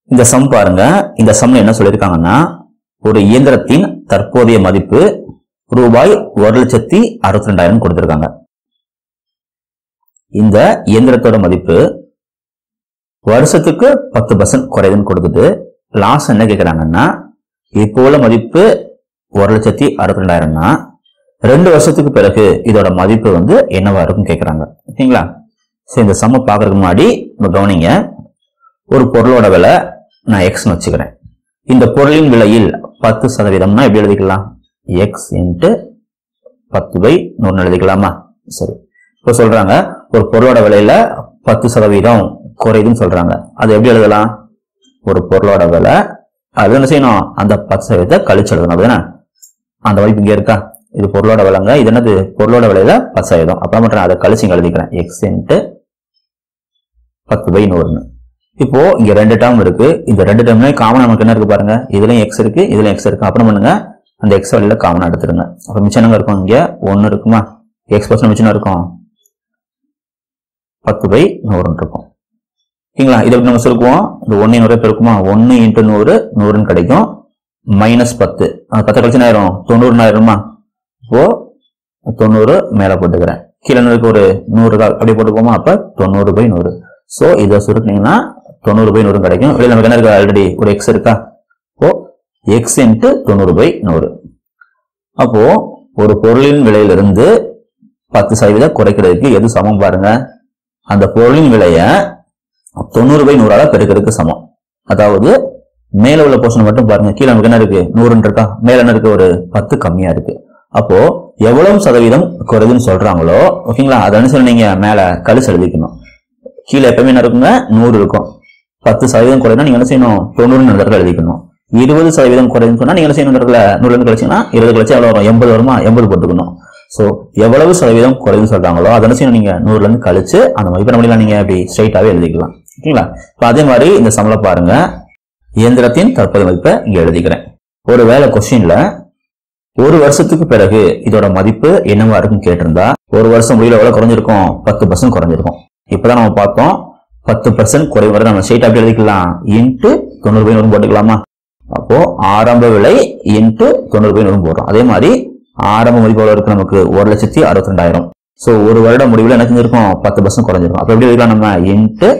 இந்த சம் பாருங்க இந்த சம்ல என்ன சொல்லியிருக்காங்கன்னா ஒரு இயந்திரத்தின் தற்போதைய மதிப்பு ரூபாய் ஒரு லட்சத்தி அறுபத்தி ரெண்டாயிரம் கொடுத்திருக்காங்க இந்த இயந்திரத்தோட மதிப்பு வருஷத்துக்கு பத்து பர்சன்ட் குறையுதுன்னு கொடுக்குது லாஸ் என்ன கேக்குறாங்கன்னா இப்போ உள்ள மதிப்பு ஒரு லட்சத்தி அறுபத்தி ரெண்டாயிரம்னா ரெண்டு வருஷத்துக்கு பிறகு இதோட மதிப்பு வந்து என்னவா இருக்கும் கேக்குறாங்க ஓகேங்களா சரி இந்த சம்ம பாக்குறதுக்கு முன்னாடி நம்ம கவனிங்க ஒரு பொருளோட விலை நான் எக்ஸ்னு வச்சுக்கிறேன் இந்த பொருளின் விலையில் பத்து சதவீதம்னா எப்படி எழுதிக்கலாம் எக்ஸ் இன்ட்டு பத்து பை நூறு எழுதிக்கலாமா சரி இப்போ சொல்றாங்க ஒரு பொருளோட விலையில பத்து சதவீதம் குறையுதுன்னு சொல்றாங்க அது எப்படி எழுதலாம் ஒரு பொருளோட விலை அது என்ன செய்யணும் அந்த பத்து சதவீதத்தை கழிச்சு எழுதணும் அப்படிதானே அந்த மதிப்பு இங்க இருக்கா இது பொருளோட விலைங்க இது என்னது பொருளோட விலையில பத்து சதவீதம் அப்புறம் மட்டும் அதை கழிச்சு இங்க எழுதிக்கிறேன் எக்ஸ் இன்ட்டு பத்து பை நூறுன்னு இப்போ இங்க ரெண்டு டேர்ம் இருக்கு இந்த ரெண்டு டேர்ம்ல காமன் நமக்கு என்ன இருக்கு பாருங்க இதுலயும் எக்ஸ் இருக்கு இதுலயும் எக்ஸ் இருக்கு அப்புறம் பண்ணுங்க அந்த எக்ஸ் வழியில காமன் எடுத்துருங்க அப்ப மிச்சம் என்னங்க இருக்கும் இங்க ஒன்னு இருக்குமா எக்ஸ் பர்சன்ட் மிச்சம் இருக்கும் பத்து பை நூறுன்னு இருக்கும் ஓகேங்களா இதை நம்ம சொல்லுவோம் இந்த ஒன்னு நூறு இருக்குமா ஒன்னு இன்ட்டு நூறு நூறுன்னு கிடைக்கும் மைனஸ் பத்து அது பத்து கழிச்சு ஆயிரும் தொண்ணூறுன்னு ஆயிருமா இப்போ தொண்ணூறு மேல போட்டுக்கிறேன் கீழே இருக்கு ஒரு நூறு கால் அப்படியே போட்டுக்கோமா அப்ப தொண்ணூறு பை நூறு சோ இதை சுருட்டினீங்கன்னா தொண்ணூறு பை நூறு கிடைக்கும் வெளியில நமக்கு என்ன இருக்கு ஆல்ரெடி ஒரு எக்ஸ் இருக்கா அப்போ எக்ஸ் இன்ட்டு தொண்ணூறு பை நூறு அப்போ ஒரு பொருளின் விலையிலிருந்து பத்து சதவீதம் குறைக்கிறதுக்கு எது சமம் பாருங்க அந்த பொருளின் விலைய தொண்ணூறு பை நூறால பெருக்கிறதுக்கு சமம் அதாவது மேல உள்ள போர்ஷன் மட்டும் பாருங்க கீழே நமக்கு என்ன இருக்கு நூறுன்னு இருக்கா மேல என்ன இருக்கு ஒரு பத்து கம்மியா இருக்கு அப்போ எவ்வளவு சதவீதம் குறையுதுன்னு சொல்றாங்களோ ஓகேங்களா அதை அனுசரி நீங்க மேல கழிச்சு எழுதிக்கணும் கீழே எப்பவுமே என்ன இருக்குங்க நூறு இருக்கும் பத்து சதவீதம் குறையுதுன்னா நீங்க என்ன செய்யணும் தொண்ணூறுன்னு இந்த இடத்துல எழுதிக்கணும் இருபது சதவீதம் குறையுதுன்னு சொன்னா நீங்க என்ன செய்யணும் இந்த இடத்துல நூறுல இருந்து கழிச்சீங்கன்னா இருபது கழிச்சு எவ்வளவு வரும் எண்பது வருமா எண்பது போட்டுக்கணும் சோ எவ்வளவு சதவீதம் குறையுதுன்னு சொல்றாங்களோ அதை என்ன செய்யணும் நீங்க நூறுல இருந்து கழிச்சு அந்த மதிப்பெண் முடியலாம் நீங்க அப்படி ஸ்ட்ரைட்டாவே எழுதிக்கலாம் ஓகேங்களா இப்ப அதே மாதிரி இந்த சமல பாருங்க இயந்திரத்தின் தற்போதைய மதிப்பை இங்க எழுதிக்கிறேன் ஒரு வேலை கொஸ்டின்ல ஒரு வருஷத்துக்கு பிறகு இதோட மதிப்பு என்னவா இருக்குன்னு கேட்டிருந்தா ஒரு வருஷம் முடியல எவ்வளவு குறைஞ்சிருக்கும் பத்து பர்சன்ட் குறைஞ்சிருக்கும் இப்பதான் நம்ம பார்த்தோம் பத்து பர்சன்ட் குறைவு வரை நம்ம ஸ்ட்ரைட் அப்படி எழுதிக்கலாம் இன்ட்டு தொண்ணூறு பை நூறு போட்டுக்கலாமா அப்போ ஆரம்ப விலை இன்ட்டு தொண்ணூறு பை நூறு போடுறோம் அதே மாதிரி ஆரம்ப மதிப்பு எவ்வளவு இருக்கு நமக்கு ஒரு லட்சத்தி அறுபத்தி ரெண்டாயிரம் சோ ஒரு வருட முடிவுல என்ன செஞ்சிருக்கும் பத்து பர்சன்ட் குறைஞ்சிருக்கும் அப்ப எப்படி எழுதிக்கலாம் நம்ம இன்ட்டு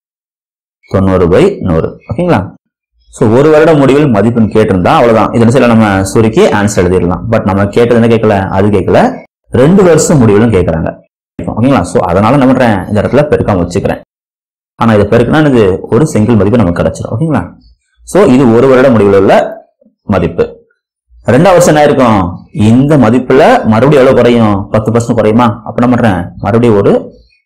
தொண்ணூறு பை நூறு ஓகேங்களா சோ ஒரு வருட முடிவில் மதிப்புன்னு கேட்டிருந்தா அவ்வளவுதான் இதன் சில நம்ம சுருக்கி ஆன்சர் எழுதிடலாம் பட் நம்ம கேட்டது என்ன கேட்கல அது கேட்கல ரெண்டு வருஷம் முடிவிலும் கேட்கறாங்க ஓகேங்களா சோ அதனால என்ன பண்றேன் இந்த இடத்துல பெருக்காம வச்சுக்கிறேன் ஆனா இதை பெருக்கினா இது ஒரு சிங்கிள் மதிப்பு நமக்கு கிடைச்சிடும் ஓகேங்களா சோ இது ஒரு வருட முடிவில் உள்ள மதிப்பு ரெண்டாவது வருஷம் என்ன இருக்கும் இந்த மதிப்புல மறுபடியும் எவ்வளவு குறையும் பத்து பர்சன்ட் குறையுமா அப்ப என்ன பண்றேன் மறுபடியும் ஒரு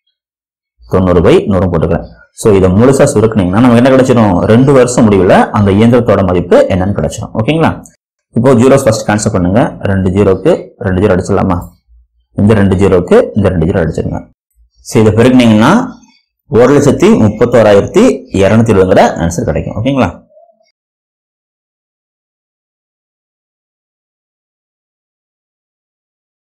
தொண்ணூறு பை நூறு போட்டுக்கிறேன் சோ இதை முழுசா சுருக்குனீங்கன்னா நமக்கு என்ன கிடைச்சிடும் ரெண்டு வருஷம் முடிவுல அந்த இயந்திரத்தோட மதிப்பு என்னன்னு கிடைச்சிடும் ஓகேங்களா இப்போ ஜீரோஸ் ஃபர்ஸ்ட் கேன்சல் பண்ணுங்க ரெண்டு ஜீரோக்கு ரெண்டு ஜீரோ அடிச்சிடலாமா இந்த ரெண்டு ஜீரோக்கு இந்த ரெண்டு ஜீரோ அடிச்சிருங்க சரி இதை பெருக்குனீங்கன்னா ஒரு லட்சத்தி முப்பத்தோராயிரத்தி இருநூத்தி இருபதுங்கிற ஆன்சர் கிடைக்கும் ஓகேங்களா